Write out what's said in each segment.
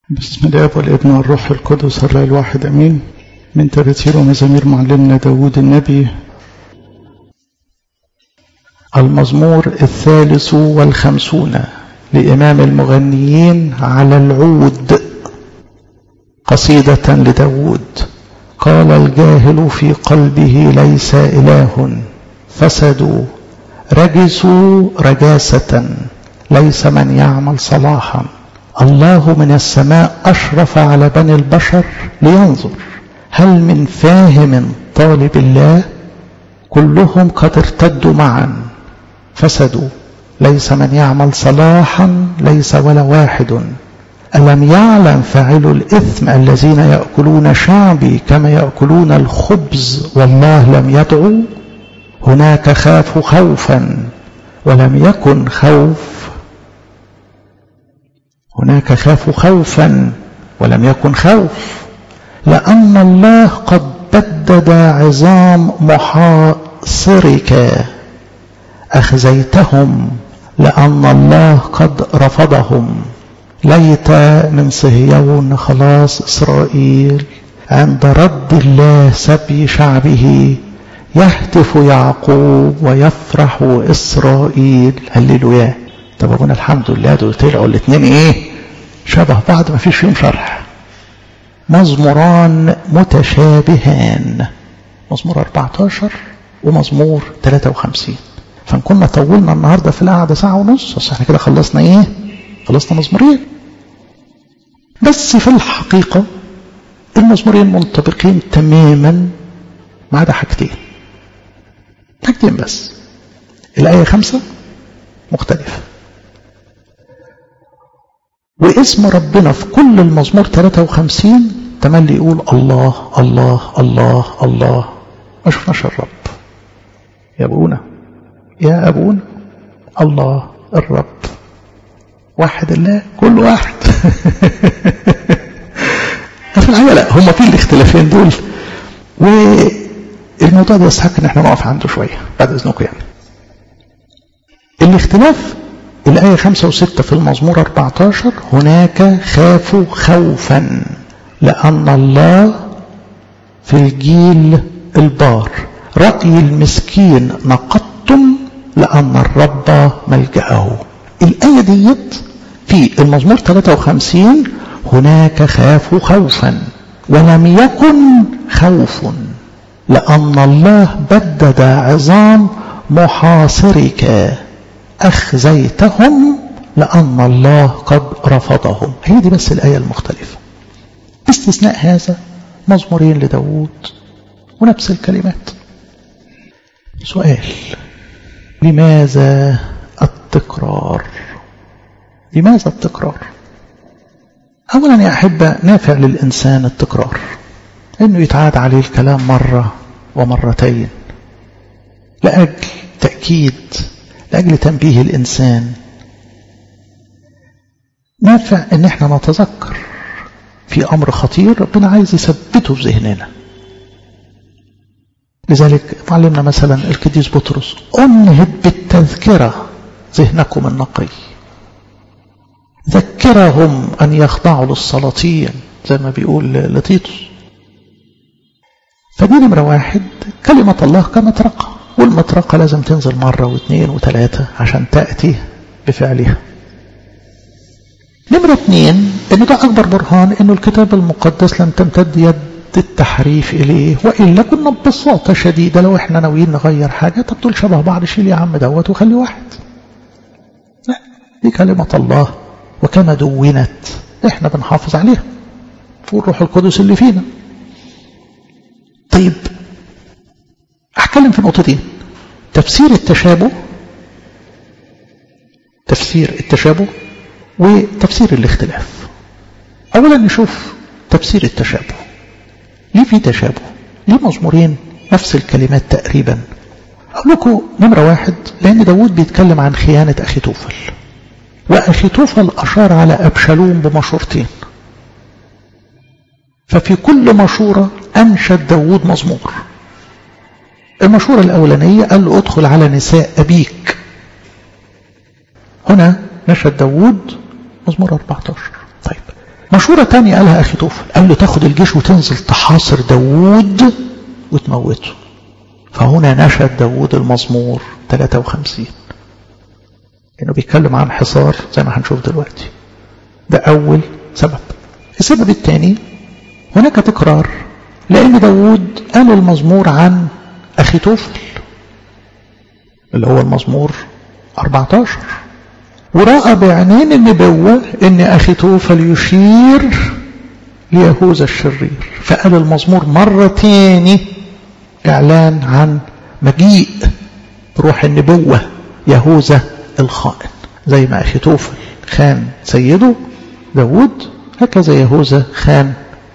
بسم الله والابن والروح القدس الله الواحد امين من ترتيل ومزامير معلمنا داود النبي المزمور الثالث والخمسون لإمام المغنيين على العود قصيدة لداود قال الجاهل في قلبه ليس إله فسدوا رجسوا رجاسة ليس من يعمل صلاحا الله من السماء أشرف على بني البشر لينظر هل من فاهم طالب الله كلهم قد ارتدوا معا فسدوا ليس من يعمل صلاحا ليس ولا واحد ألم يعلم فاعل الإثم الذين يأكلون شعبي كما يأكلون الخبز والله لم يدعو هناك خافوا خوفا ولم يكن خوف هناك خافوا خوفا ولم يكن خوف لأن الله قد بدد عظام محاصرك أخزيتهم لأن الله قد رفضهم ليت من صهيون خلاص إسرائيل عند رد الله سبي شعبه يهتف يعقوب ويفرح إسرائيل هللويا طب ابونا الحمد لله دول طلعوا الاثنين ايه شبه بعض ما فيش فيهم شرح مزموران متشابهان مزمور 14 ومزمور 53 فان كنا طولنا النهارده في القعده ساعه ونص بس احنا كده خلصنا ايه خلصنا مزمورين بس في الحقيقه المزمورين منطبقين تماما ما عدا حاجتين حاجتين بس الايه خمسة مختلفه واسم ربنا في كل المزمور 53 تملي يقول الله الله الله الله ما شفناش الرب يا ابونا يا ابونا الله الرب واحد الله كل واحد في الحقيقه لا هم في الاختلافين دول والموضوع ده يستحق ان احنا نقف عنده شويه بعد اذنكم يعني الاختلاف الآية خمسة وستة في المزمور 14 هناك خافوا خوفا لأن الله في الجيل البار رأي المسكين نقضتم لأن الرب ملجأه الآية ديت في المزمور 53 هناك خافوا خوفا ولم يكن خوف لأن الله بدد عظام محاصرك أخزيتهم لأن الله قد رفضهم هي دي بس الآية المختلفة استثناء هذا مزمورين لداود ونفس الكلمات سؤال لماذا التكرار لماذا التكرار أولا يا أحبة نافع للإنسان التكرار أنه يتعاد عليه الكلام مرة ومرتين لأجل تأكيد لأجل تنبيه الإنسان نافع أن احنا نتذكر في أمر خطير ربنا عايز يثبته في ذهننا لذلك معلمنا مثلا القديس بطرس أنهد بالتذكرة ذهنكم النقي ذكرهم أن يخضعوا للسلاطين زي ما بيقول لطيطس فدي نمرة واحد كلمة الله كمطرقة والمطرقة لازم تنزل مرة واثنين وثلاثة عشان تأتي بفعلها نمرة اثنين ان ده اكبر برهان انه الكتاب المقدس لم تمتد يد التحريف اليه وإلا كنا ببساطة شديدة لو احنا ناويين نغير حاجة طب دول شبه بعض شيل يا عم دوت وخلي واحد لا دي كلمة الله وكما دونت احنا بنحافظ عليها والروح القدس اللي فينا طيب أتكلم في نقطتين تفسير التشابه تفسير التشابه وتفسير الاختلاف أولا نشوف تفسير التشابه ليه في تشابه ليه مزمورين نفس الكلمات تقريبا أقول لكم نمرة واحد لأن داود بيتكلم عن خيانة أخي توفل وأخي توفل أشار على أبشالوم بمشورتين ففي كل مشورة أنشد داود مزمور المشورة الأولانية قال له ادخل على نساء أبيك هنا نشد داود مزمور 14 طيب مشورة تانية قالها أخي توفل قال له تاخد الجيش وتنزل تحاصر داوود وتموته فهنا نشأ داوود المزمور 53 انه بيتكلم عن حصار زي ما هنشوف دلوقتي ده اول سبب السبب الثاني هناك تكرار لان داوود قال المزمور عن اخي توفل اللي هو المزمور 14 ورأى بعينين النبوة ان اخي توفل يشير ليهوذا الشرير فقال المزمور مرة تاني اعلان عن مجيء روح النبوة يهوذا الخائن زي ما أخي توفل خان سيده داود هكذا يهوذا خان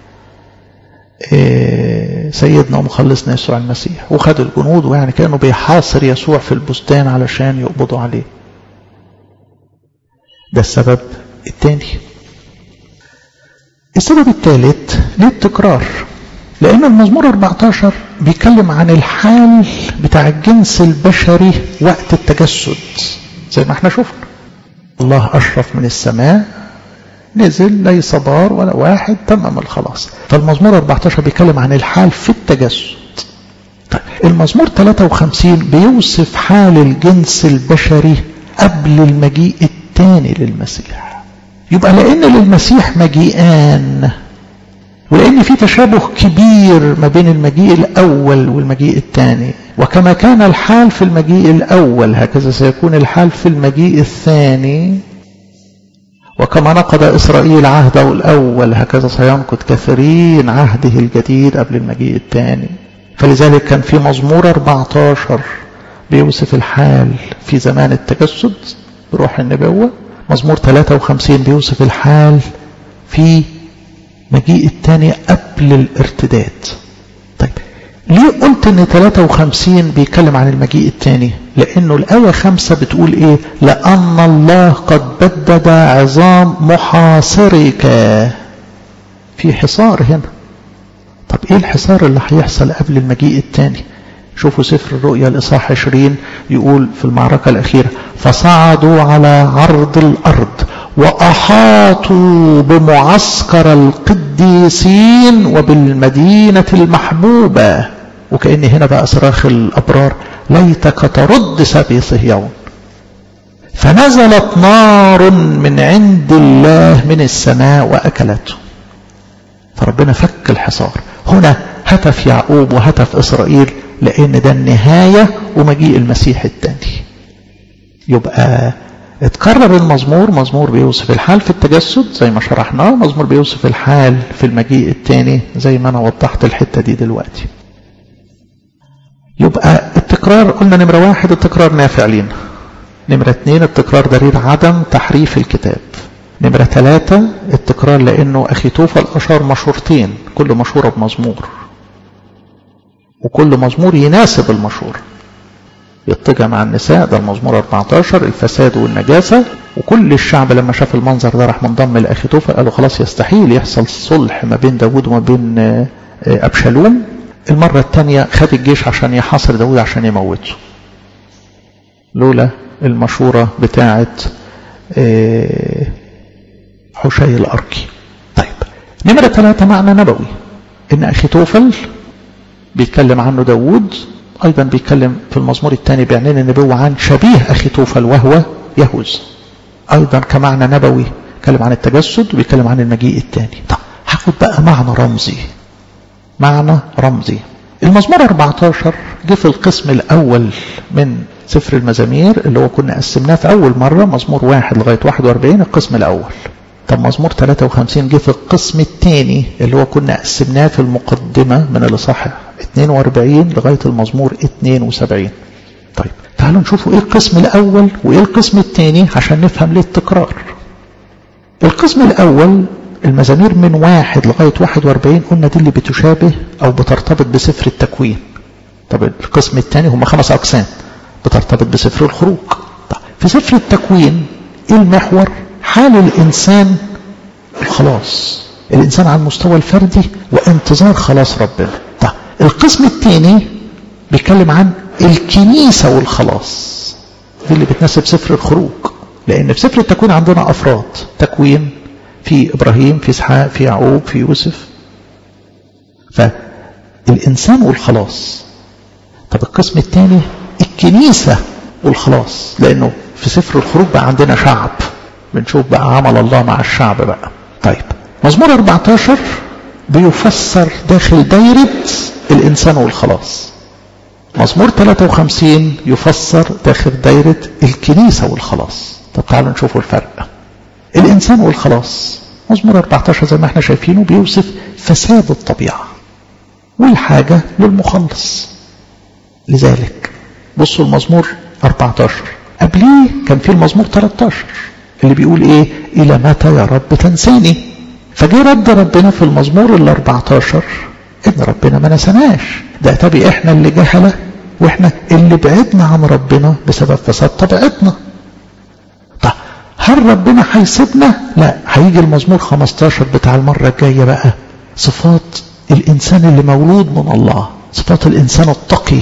سيدنا ومخلصنا يسوع المسيح وخد الجنود ويعني كانوا بيحاصر يسوع في البستان علشان يقبضوا عليه ده السبب الثاني السبب الثالث للتكرار لأن المزمور 14 بيتكلم عن الحال بتاع الجنس البشري وقت التجسد زي ما احنا شفنا الله أشرف من السماء نزل ليس بار ولا واحد تمم الخلاص فالمزمور 14 بيتكلم عن الحال في التجسد طيب المزمور 53 بيوصف حال الجنس البشري قبل المجيء الثاني للمسيح يبقى لأن للمسيح مجيئان ولأن في تشابه كبير ما بين المجيء الأول والمجيء الثاني وكما كان الحال في المجيء الأول هكذا سيكون الحال في المجيء الثاني وكما نقض إسرائيل عهده الأول هكذا سينقض كثيرين عهده الجديد قبل المجيء الثاني فلذلك كان في مزمور 14 بيوصف الحال في زمان التجسد بروح النبوة مزمور 53 بيوصف الحال في مجيء الثاني قبل الارتداد طيب ليه قلت ان 53 بيتكلم عن المجيء الثاني لانه الايه 5 بتقول ايه لان الله قد بدد عظام محاصرك في حصار هنا طب ايه الحصار اللي هيحصل قبل المجيء الثاني شوفوا سفر الرؤيا الاصحاح 20 يقول في المعركه الاخيره فصعدوا على عرض الارض وأحاطوا بمعسكر القديسين وبالمدينة المحبوبة وكأن هنا بقى صراخ الأبرار ليتك ترد سبي صهيون فنزلت نار من عند الله من السماء وأكلته فربنا فك الحصار هنا هتف يعقوب وهتف إسرائيل لأن ده النهاية ومجيء المسيح الثاني يبقى اتكرر المزمور مزمور بيوصف الحال في التجسد زي ما شرحناه مزمور بيوصف الحال في المجيء الثاني زي ما انا وضحت الحته دي دلوقتي يبقى التكرار قلنا نمره واحد التكرار نافع لينا نمره اثنين التكرار دليل عدم تحريف الكتاب نمرة ثلاثة التكرار لأنه أخي توفل أشار مشورتين كل مشورة بمزمور وكل مزمور يناسب المشورة يتجه مع النساء ده المزمور 14 الفساد والنجاسة وكل الشعب لما شاف المنظر ده راح منضم لأخي توفل قالوا خلاص يستحيل يحصل صلح ما بين داود وما بين أبشالوم المرة الثانية خد الجيش عشان يحاصر داود عشان يموته لولا المشورة بتاعة حشي الأركي طيب نمرة ثلاثة معنى نبوي إن أخي توفل بيتكلم عنه داود أيضا بيتكلم في المزمور الثاني بيعنين النبوة عن شبيه أخي توفل وهو يهوز أيضا كمعنى نبوي بيتكلم عن التجسد وبيتكلم عن المجيء الثاني طب هاخد بقى معنى رمزي معنى رمزي المزمور 14 جه في القسم الأول من سفر المزامير اللي هو كنا قسمناه في أول مرة مزمور واحد لغاية 41 القسم الأول طب مزمور 53 جه في القسم الثاني اللي هو كنا قسمناه في المقدمة من الإصحاح 42 لغاية المزمور 72 طيب تعالوا نشوفوا ايه القسم الأول وايه القسم الثاني عشان نفهم ليه التكرار القسم الأول المزامير من واحد لغاية 41 قلنا دي اللي بتشابه أو بترتبط بسفر التكوين طب القسم الثاني هم خمس أقسام بترتبط بسفر الخروج طب في سفر التكوين ايه المحور حال الإنسان الخلاص الإنسان على المستوى الفردي وانتظار خلاص ربنا طب القسم الثاني بيتكلم عن الكنيسة والخلاص دي اللي بتناسب سفر الخروج لأن في سفر التكوين عندنا أفراد تكوين في إبراهيم في إسحاق في يعقوب في يوسف فالإنسان والخلاص طب القسم الثاني الكنيسة والخلاص لأنه في سفر الخروج بقى عندنا شعب بنشوف بقى عمل الله مع الشعب بقى طيب مزمور 14 بيفسر داخل دايرة الإنسان والخلاص مزمور 53 يفسر داخل دايرة الكنيسة والخلاص طب تعالوا نشوفوا الفرق الإنسان والخلاص مزمور 14 زي ما احنا شايفينه بيوصف فساد الطبيعة والحاجة للمخلص لذلك بصوا المزمور 14 قبليه كان في المزمور 13 اللي بيقول ايه الى متى يا رب تنساني فجه رد ربنا في المزمور ال 14 ان ربنا ما نسناش ده تبي احنا اللي جهله واحنا اللي بعدنا عن ربنا بسبب فساد طبيعتنا طب هل ربنا هيسيبنا لا هيجي المزمور 15 بتاع المره الجايه بقى صفات الانسان اللي مولود من الله صفات الانسان التقي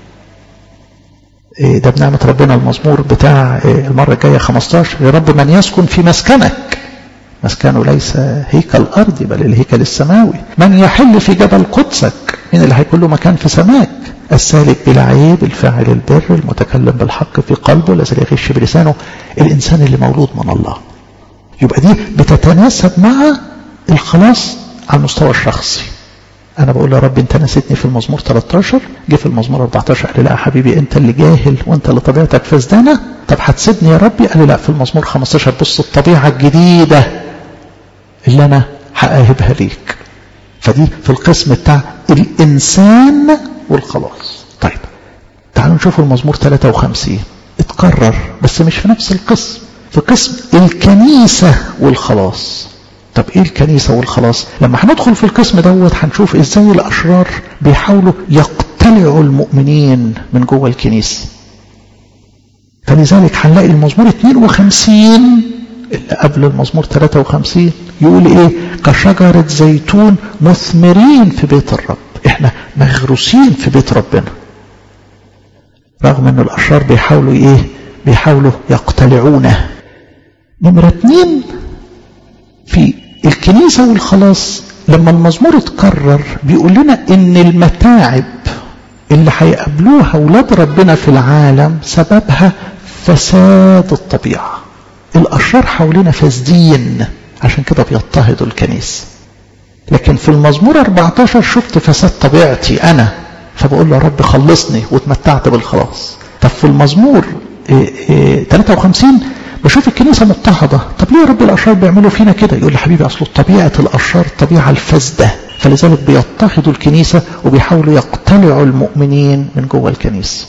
ده بنعمة ربنا المزمور بتاع المرة الجاية 15 يا رب من يسكن في مسكنك مسكنه ليس هيكل أرضي بل الهيكل السماوي من يحل في جبل قدسك من اللي هيكون له مكان في سماك السالك بلا عيب الفاعل البر المتكلم بالحق في قلبه الذي يغش بلسانه الإنسان اللي مولود من الله يبقى دي بتتناسب مع الخلاص على المستوى الشخصي انا بقول يا رب انت نسيتني في المزمور 13 جه في المزمور 14 قال لي لا يا حبيبي انت اللي جاهل وانت اللي طبيعتك فسدانه طب هتسيبني يا ربي قال لي لا في المزمور 15 بص الطبيعه الجديده اللي انا هاهبها ليك فدي في القسم بتاع الانسان والخلاص طيب تعالوا نشوف المزمور 53 اتكرر بس مش في نفس القسم في قسم الكنيسه والخلاص طب ايه الكنيسة والخلاص لما هندخل في القسم دوت هنشوف ازاي الاشرار بيحاولوا يقتلعوا المؤمنين من جوه الكنيسة فلذلك هنلاقي المزمور 52 اللي قبل المزمور 53 يقول ايه كشجرة زيتون مثمرين في بيت الرب احنا مغروسين في بيت ربنا رغم ان الاشرار بيحاولوا ايه بيحاولوا يقتلعونه نمرة اتنين في الكنيسة والخلاص لما المزمور اتكرر بيقول لنا ان المتاعب اللي هيقابلوها اولاد ربنا في العالم سببها فساد الطبيعة الاشرار حوالينا فاسدين عشان كده بيضطهدوا الكنيسة لكن في المزمور 14 شفت فساد طبيعتي انا فبقول له يا رب خلصني واتمتعت بالخلاص طب في المزمور 53 بشوف الكنيسة مضطهدة طب ليه يا رب الأشرار بيعملوا فينا كده يقول لي حبيبي أصله طبيعة الأشرار الطبيعة الفاسدة فلذلك بيضطهدوا الكنيسة وبيحاولوا يقتلعوا المؤمنين من جوه الكنيسة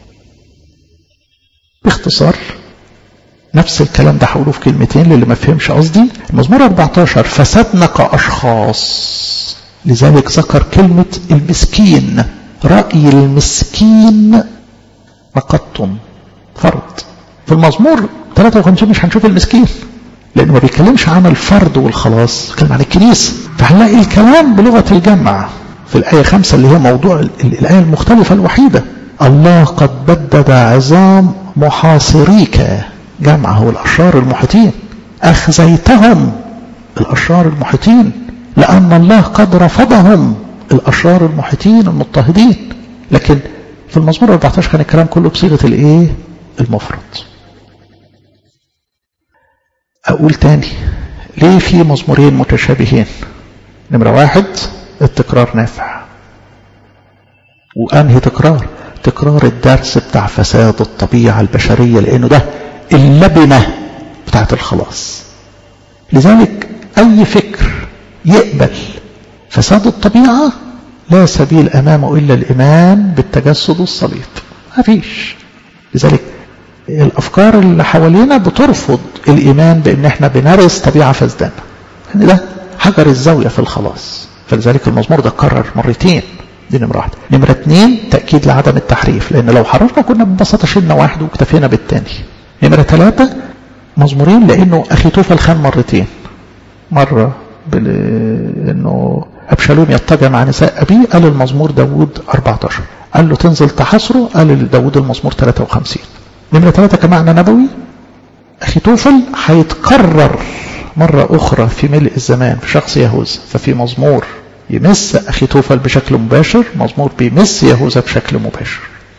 باختصار نفس الكلام ده هقوله في كلمتين للي ما فهمش قصدي المزمور 14 فسدنا كأشخاص لذلك ذكر كلمة المسكين رأي المسكين نقضتم فرض في المزمور 53 مش هنشوف المسكين لانه ما بيتكلمش عن الفرد والخلاص بيتكلم عن الكنيسه فهنلاقي الكلام بلغه الجمع في الايه 5 اللي هي موضوع الايه المختلفه الوحيده الله قد بدد عظام محاصريك جمع هو الاشرار المحيطين اخزيتهم الاشرار المحيطين لان الله قد رفضهم الاشرار المحيطين المضطهدين لكن في المزمور 14 كان الكلام كله بصيغه الايه المفرد أقول تاني ليه في مزمورين متشابهين نمرة واحد التكرار نافع وأنهي تكرار تكرار الدرس بتاع فساد الطبيعة البشرية لأنه ده اللبنة بتاعت الخلاص لذلك أي فكر يقبل فساد الطبيعة لا سبيل أمامه إلا الإيمان بالتجسد والصليب ما فيش لذلك الافكار اللي حوالينا بترفض الايمان بان احنا بنرث طبيعه فاسدانه يعني ده حجر الزاويه في الخلاص فلذلك المزمور ده اتكرر مرتين دي نمره واحده نمره اثنين تاكيد لعدم التحريف لان لو حرفنا كنا ببساطه شلنا واحد واكتفينا بالثاني نمره ثلاثه مزمورين لانه اخي توفل خان مرتين مره بال... انه ابشالوم يضطجع مع نساء ابيه قال المزمور داوود 14 قال له تنزل تحاصره قال لداوود المزمور 53 نمرة ثلاثة كمعنى نبوي أخي توفل هيتكرر مرة أخرى في ملء الزمان في شخص يهوذا ففي مزمور يمس أخي توفل بشكل مباشر مزمور بيمس يهوذا بشكل مباشر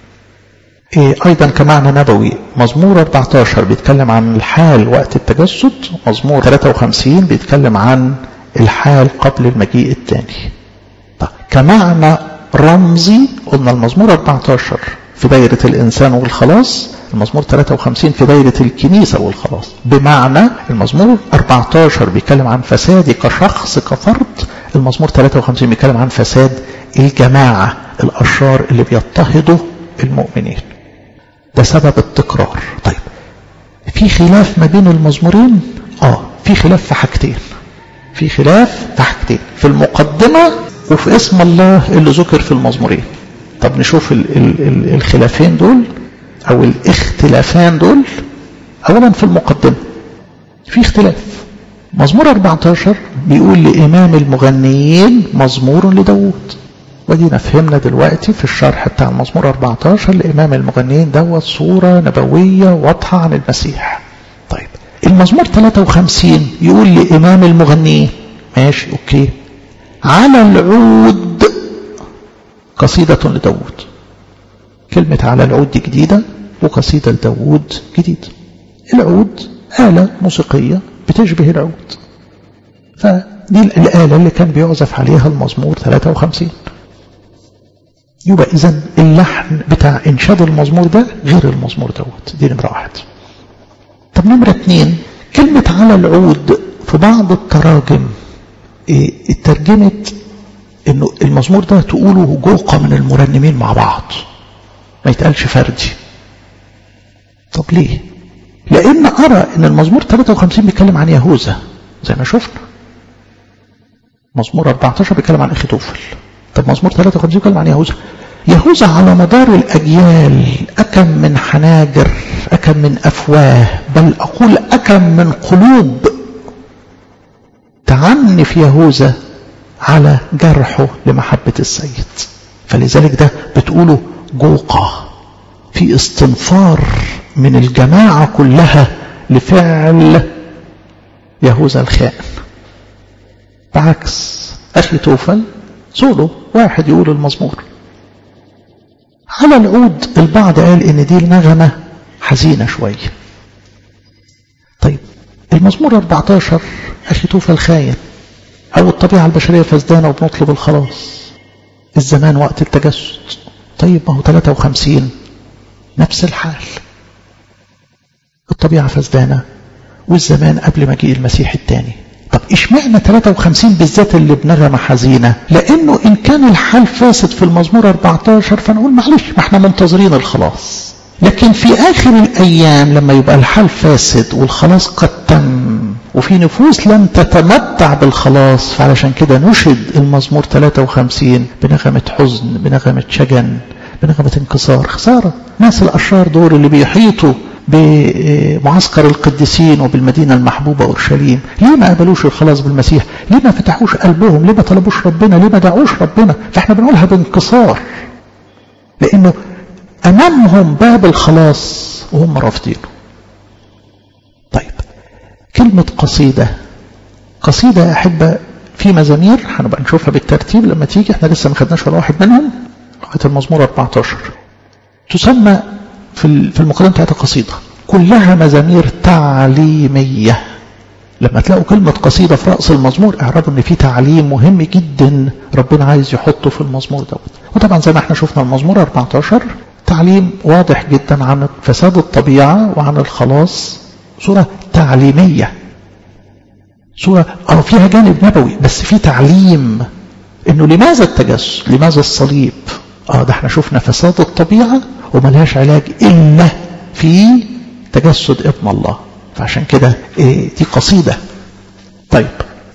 إيه أيضا كمعنى نبوي مزمور 14 بيتكلم عن الحال وقت التجسد مزمور 53 بيتكلم عن الحال قبل المجيء الثاني طيب كمعنى رمزي قلنا المزمور 14 في دايرة الإنسان والخلاص المزمور 53 في دايرة الكنيسة والخلاص بمعنى المزمور 14 بيتكلم عن فسادي كشخص كفرد المزمور 53 بيتكلم عن فساد الجماعة الأشرار اللي بيضطهدوا المؤمنين ده سبب التكرار طيب في خلاف ما بين المزمورين اه في خلاف في حاجتين في خلاف في حاجتين في المقدمة وفي اسم الله اللي ذكر في المزمورين طب نشوف ال ال ال الخلافين دول او الاختلافان دول اولا في المقدمة في اختلاف مزمور 14 بيقول لإمام المغنيين مزمور لداود ودينا فهمنا دلوقتي في الشرح بتاع المزمور 14 لإمام المغنيين دوت صورة نبوية واضحة عن المسيح طيب المزمور 53 يقول لإمام المغنيين ماشي أوكي على العود قصيدة لداود كلمة على العود دي جديدة وقصيدة لداود جديدة العود آلة موسيقية بتشبه العود فدي الآلة اللي كان بيعزف عليها المزمور 53 يبقى إذا اللحن بتاع إنشاد المزمور ده غير المزمور دوت دي نمرة واحد طب نمرة اتنين كلمة على العود في بعض التراجم إيه اترجمت انه المزمور ده تقوله جوقة من المرنمين مع بعض ما يتقالش فردي طب ليه لان ارى ان المزمور 53 بيتكلم عن يهوذا زي ما شفنا مزمور 14 بيتكلم عن اخيتوفل طب مزمور 53 بيتكلم عن يهوذا يهوذا على مدار الاجيال اكم من حناجر اكم من افواه بل اقول اكم من قلوب تعنف يهوذا على جرحه لمحبة السيد فلذلك ده بتقوله جوقة في استنفار من الجماعة كلها لفعل يهوذا الخائن بعكس أخي توفل سولو واحد يقول المزمور على العود البعض قال ان دي نغمة حزينة شوية طيب المزمور 14 أخي توفل خاين أو الطبيعة البشرية فسدانة وبنطلب الخلاص الزمان وقت التجسد طيب ما هو 53 نفس الحال الطبيعة فسدانة والزمان قبل مجيء المسيح الثاني طب اشمعنى 53 بالذات اللي بنغمة حزينة لانه ان كان الحال فاسد في المزمور 14 فنقول معلش ما احنا منتظرين الخلاص لكن في اخر الايام لما يبقى الحال فاسد والخلاص قد تم وفي نفوس لم تتمتع بالخلاص فعلشان كده نشد المزمور 53 بنغمة حزن بنغمة شجن بنغمة انكسار خسارة ناس الأشرار دول اللي بيحيطوا بمعسكر القديسين وبالمدينة المحبوبة أورشليم ليه ما قبلوش الخلاص بالمسيح ليه ما فتحوش قلبهم ليه ما طلبوش ربنا ليه ما دعوش ربنا فاحنا بنقولها بانكسار لأنه أمامهم باب الخلاص وهم رافضينه طيب كلمة قصيدة قصيدة يا أحبة في مزامير هنبقى نشوفها بالترتيب لما تيجي احنا لسه ما خدناش ولا واحد منهم لغاية المزمور 14 تسمى في في المقدمة بتاعت القصيدة كلها مزامير تعليمية لما تلاقوا كلمة قصيدة في رأس المزمور اعرفوا ان في تعليم مهم جدا ربنا عايز يحطه في المزمور دوت وطبعا زي ما احنا شفنا المزمور 14 تعليم واضح جدا عن فساد الطبيعة وعن الخلاص صورة تعليمية صورة اه فيها جانب نبوي بس في تعليم انه لماذا التجسد لماذا الصليب اه ده احنا شفنا فساد الطبيعة وملهاش علاج الا في تجسد ابن الله فعشان كده إيه دي قصيدة طيب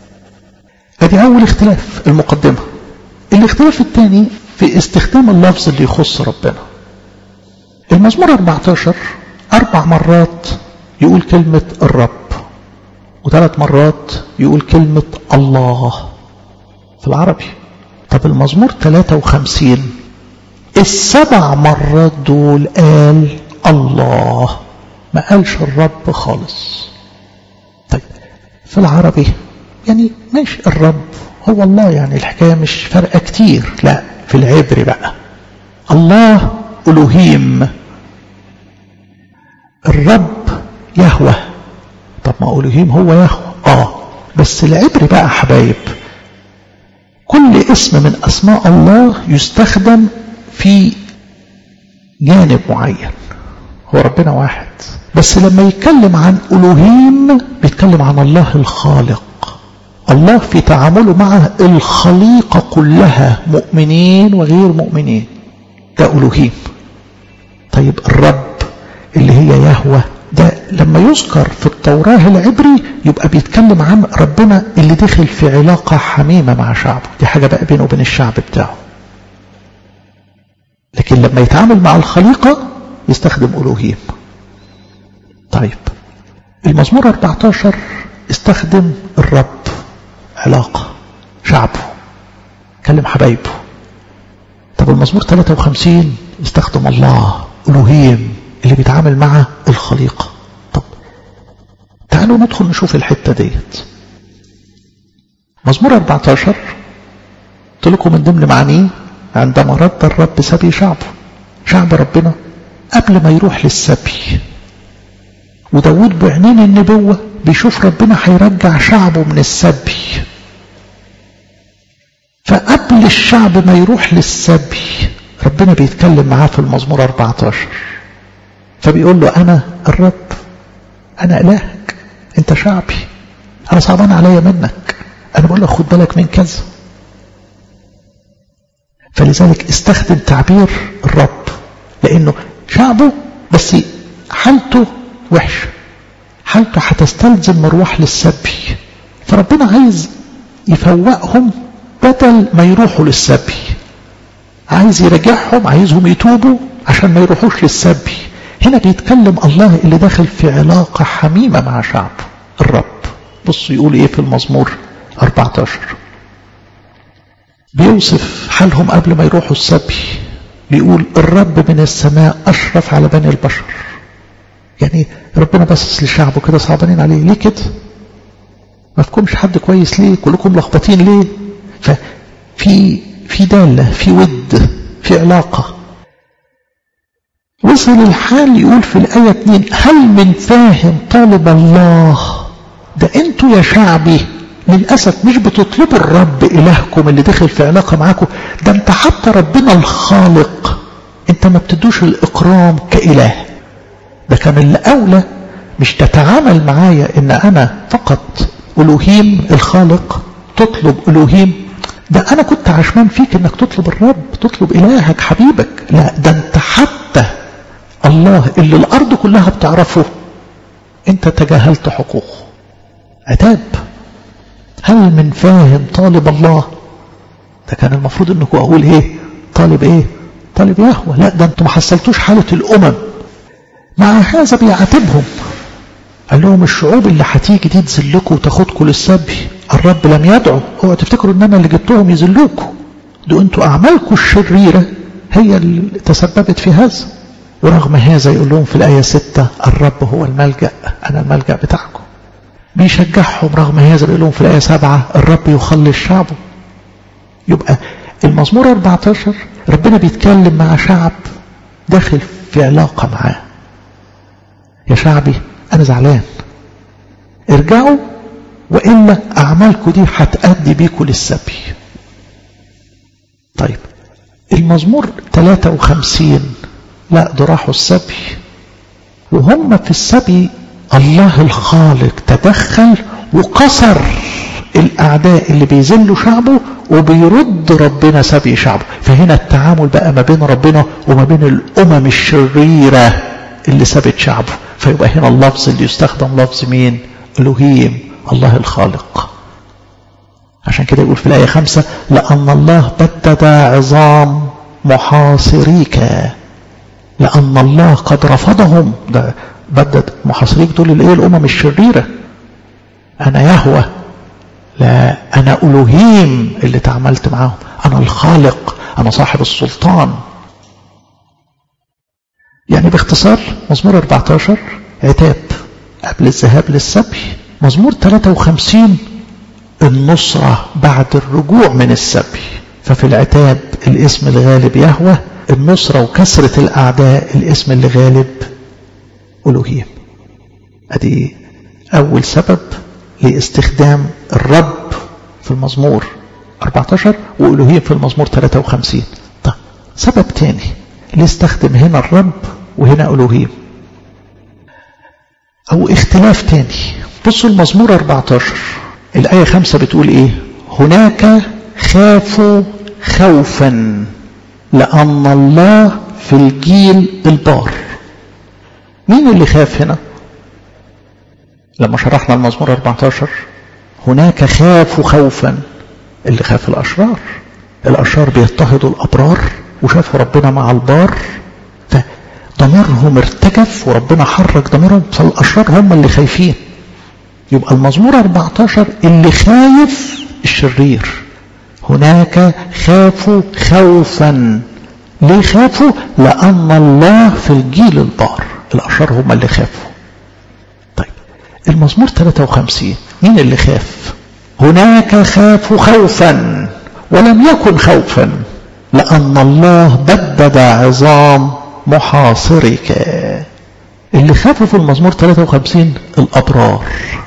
ادي اول اختلاف المقدمة الاختلاف الثاني في استخدام اللفظ اللي يخص ربنا المزمور 14 اربع مرات يقول كلمة الرب وثلاث مرات يقول كلمة الله في العربي طب المزمور 53 السبع مرات دول قال الله ما قالش الرب خالص طيب في العربي يعني ماشي الرب هو الله يعني الحكاية مش فرقة كتير لا في العبري بقى الله ألوهيم الرب يهوى طب ما ألوهيم هو يهوى آه بس العبري بقى حبايب كل اسم من أسماء الله يستخدم في جانب معين هو ربنا واحد بس لما يتكلم عن ألوهيم بيتكلم عن الله الخالق الله في تعامله مع الخليقة كلها مؤمنين وغير مؤمنين ده ألوهيم طيب الرب اللي هي يهوى ده لما يذكر في التوراة العبري يبقى بيتكلم عن ربنا اللي دخل في علاقة حميمة مع شعبه دي حاجة بقى بينه وبين الشعب بتاعه لكن لما يتعامل مع الخليقة يستخدم ألوهيم طيب المزمور 14 استخدم الرب علاقة شعبه كلم حبايبه طب المزمور 53 استخدم الله ألوهيم اللي بيتعامل مع الخليقة طب تعالوا ندخل نشوف الحتة ديت مزمور 14 قلت لكم من ضمن معانيه عندما رد الرب سبي شعبه شعب ربنا قبل ما يروح للسبي وداود بعينين النبوة بيشوف ربنا هيرجع شعبه من السبي فقبل الشعب ما يروح للسبي ربنا بيتكلم معاه في المزمور 14 فبيقول له أنا الرب أنا إلهك أنت شعبي أنا صعبان عليا منك أنا بقول لك خد بالك من كذا فلذلك استخدم تعبير الرب لأنه شعبه بس حالته وحشة حالته هتستلزم مروح للسبي فربنا عايز يفوقهم بدل ما يروحوا للسبي عايز يرجعهم عايزهم يتوبوا عشان ما يروحوش للسبي هنا بيتكلم الله اللي داخل في علاقة حميمة مع شعبه الرب بصوا يقول ايه في المزمور 14 بيوصف حالهم قبل ما يروحوا السبي بيقول الرب من السماء أشرف على بني البشر يعني ربنا بس لشعبه كده صعبانين عليه ليه كده ما فيكمش حد كويس ليه كلكم لخبطين ليه ففي في دالة في ود في علاقة وصل الحال يقول في الآية 2 هل من فاهم طالب الله ده انتوا يا شعبي للأسف مش بتطلبوا الرب إلهكم اللي دخل في علاقة معاكم ده انت حتى ربنا الخالق انت ما بتدوش الإكرام كإله ده كان الأولى مش تتعامل معايا ان انا فقط ألوهيم الخالق تطلب ألوهيم ده انا كنت عشمان فيك انك تطلب الرب تطلب إلهك حبيبك لا ده انت حتى الله اللي الأرض كلها بتعرفه انت تجاهلت حقوقه عتاب هل من فاهم طالب الله ده كان المفروض انكم اقول ايه طالب ايه طالب يهوى لا ده انتم ما حصلتوش حالة الامم مع هذا بيعاتبهم قال لهم الشعوب اللي هتيجي دي تذلكم وتاخدكم للسبي الرب لم يدعو هو تفتكروا ان انا اللي جبتهم يذلوكم دول انتوا اعمالكم الشريرة هي اللي تسببت في هذا ورغم هذا يقول لهم في الآية ستة الرب هو الملجأ أنا الملجأ بتاعكم بيشجعهم رغم هذا بيقول لهم في الآية سبعة الرب يخلص شعبه يبقى المزمور 14 ربنا بيتكلم مع شعب داخل في علاقة معاه يا شعبي أنا زعلان ارجعوا وإلا أعمالكم دي هتأدي بيكم للسبي طيب المزمور 53 لا ده راحوا السبي وهم في السبي الله الخالق تدخل وكسر الأعداء اللي بيذلوا شعبه وبيرد ربنا سبي شعبه فهنا التعامل بقى ما بين ربنا وما بين الأمم الشريرة اللي سبت شعبه فيبقى هنا اللفظ اللي يستخدم لفظ مين ألوهيم الله الخالق عشان كده يقول في الآية خمسة لأن الله بدد عظام محاصريك لأن الله قد رفضهم ده بدد محاصريك دول الايه الأمم الشريرة أنا يهوى لا أنا ألوهيم اللي تعاملت معاهم أنا الخالق أنا صاحب السلطان يعني باختصار مزمور 14 عتاب قبل الذهاب للسبي مزمور 53 النصرة بعد الرجوع من السبي ففي العتاب الاسم الغالب يهوى النصرة وكسرة الأعداء الاسم اللي غالب ألوهيم أدي أول سبب لاستخدام الرب في المزمور 14 وألوهيم في المزمور 53 طيب سبب تاني ليه استخدم هنا الرب وهنا ألوهيم أو اختلاف تاني بصوا المزمور 14 الآية 5 بتقول إيه هناك خافوا خوفا لأن الله في الجيل البار مين اللي خاف هنا لما شرحنا المزمور 14 هناك خافوا خوفا اللي خاف الأشرار الأشرار بيضطهدوا الأبرار وشافوا ربنا مع البار فضميرهم ارتجف وربنا حرك ضميرهم فالأشرار هم اللي خايفين يبقى المزمور 14 اللي خايف الشرير هناك خافوا خوفا ليه خافوا لأن الله في الجيل البار الأشرار هم اللي خافوا طيب المزمور 53 مين اللي خاف هناك خافوا خوفا ولم يكن خوفا لأن الله بدد عظام محاصرك اللي خافوا في المزمور 53 الأبرار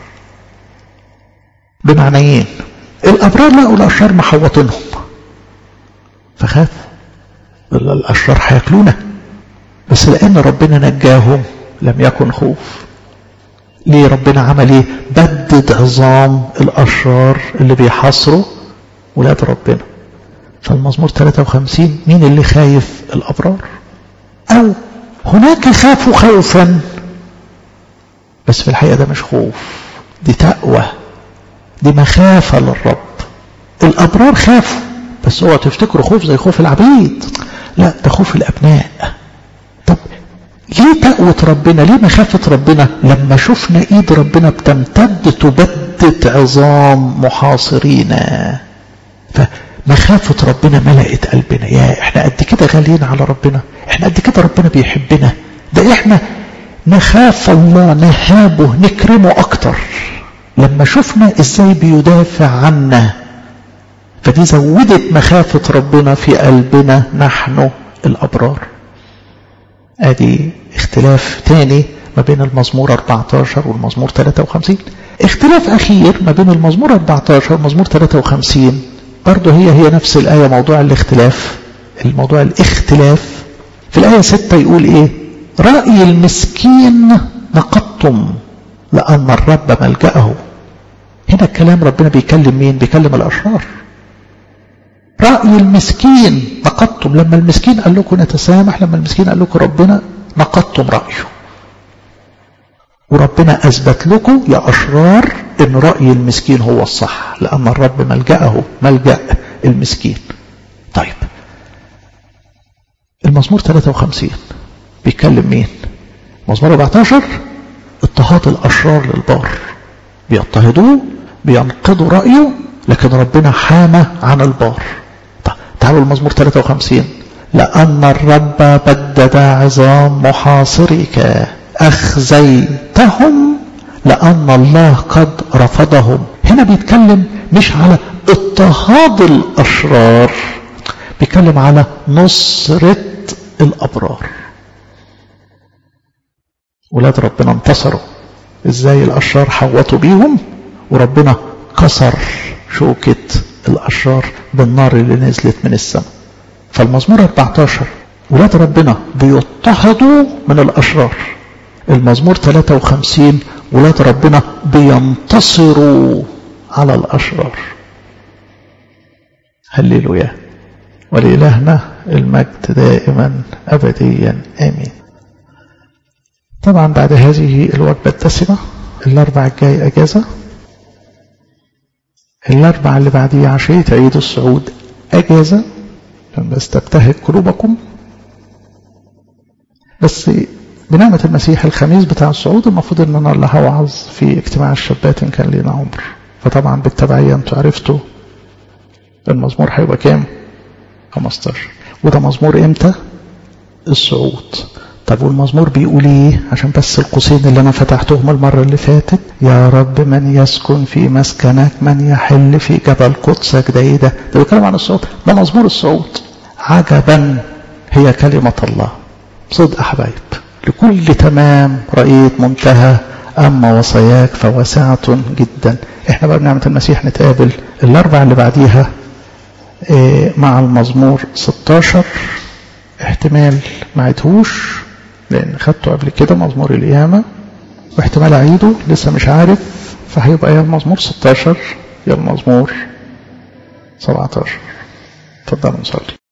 بمعنيين الأبرار لقوا الأشرار محوطينهم فخافوا الأشرار هياكلونا بس لأن ربنا نجاهم لم يكن خوف ليه ربنا عمل ايه بدد عظام الأشرار اللي بيحاصروا ولاد ربنا فالمزمور 53 مين اللي خايف الأبرار أو هناك خافوا خوفا بس في الحقيقة ده مش خوف دي تقوى دي مخافة للرب الأبرار خافوا بس اوعوا تفتكروا خوف زي خوف العبيد لا ده خوف الأبناء طب ليه تقوى ربنا ليه مخافة ربنا لما شفنا ايد ربنا بتمتد تبدد عظام محاصرينا فمخافة ربنا ملأت قلبنا يا احنا قد كده غاليين على ربنا احنا قد كده ربنا بيحبنا ده احنا نخاف الله نهابه نكرمه اكتر لما شفنا ازاي بيدافع عنا فدي زودت مخافة ربنا في قلبنا نحن الأبرار ادي اختلاف تاني ما بين المزمور 14 والمزمور 53 اختلاف اخير ما بين المزمور 14 والمزمور 53 برضه هي هي نفس الآية موضوع الاختلاف الموضوع الاختلاف في الآية 6 يقول ايه رأي المسكين نقضتم لأن الرب ملجأه هنا الكلام ربنا بيكلم مين بيكلم الأشرار رأي المسكين نقضتم لما المسكين قال لكم نتسامح لما المسكين قال لكم ربنا نقضتم رأيه وربنا أثبت لكم يا أشرار إن رأي المسكين هو الصح لأن الرب ملجأه ملجأ المسكين طيب المزمور 53 بيتكلم مين مزمور 14 اضطهاد الأشرار للبار بيضطهدوه بينقضوا رأيه لكن ربنا حامى عن البار طيب تعالوا المزمور 53 لأن الرب بدد عظام محاصرك أخزيتهم لأن الله قد رفضهم هنا بيتكلم مش على اضطهاد الأشرار بيتكلم على نصرة الأبرار ولاد ربنا انتصروا ازاي الأشرار حوطوا بيهم وربنا كسر شوكة الأشرار بالنار اللي نزلت من السماء فالمزمور 14 ولاد ربنا بيضطهدوا من الأشرار المزمور 53 ولاد ربنا بينتصروا على الأشرار هللويا ولإلهنا المجد دائما أبديا آمين طبعا بعد هذه الوجبة الدسمة الأربع الجاي أجازة الأربع اللي بعديه عشية عيد الصعود أجازة بس تبتهج قلوبكم بس بنعمة المسيح الخميس بتاع الصعود المفروض ان انا اللي هوعظ في اجتماع الشابات ان كان لينا عمر فطبعا بالتبعية انتوا عرفتوا المزمور هيبقى كام 15 وده مزمور امتى الصعود طب والمزمور بيقول ايه عشان بس القوسين اللي انا فتحتهم المرة اللي فاتت يا رب من يسكن في مسكنك من يحل في جبل قدسك ده ايه ده ده بيتكلم عن الصوت ده مزمور الصوت عجبا هي كلمة الله صدق حبايب لكل تمام رأيت منتهى أما وصاياك فواسعة جدا احنا بقى بنعمة المسيح نتقابل الأربع اللي بعديها مع المزمور 16 احتمال ما عيدهوش لأن خدته قبل كده مزمور القيامة واحتمال أعيده لسه مش عارف فهيبقى يا المزمور 16 يا المزمور 17 اتفضلوا نصلي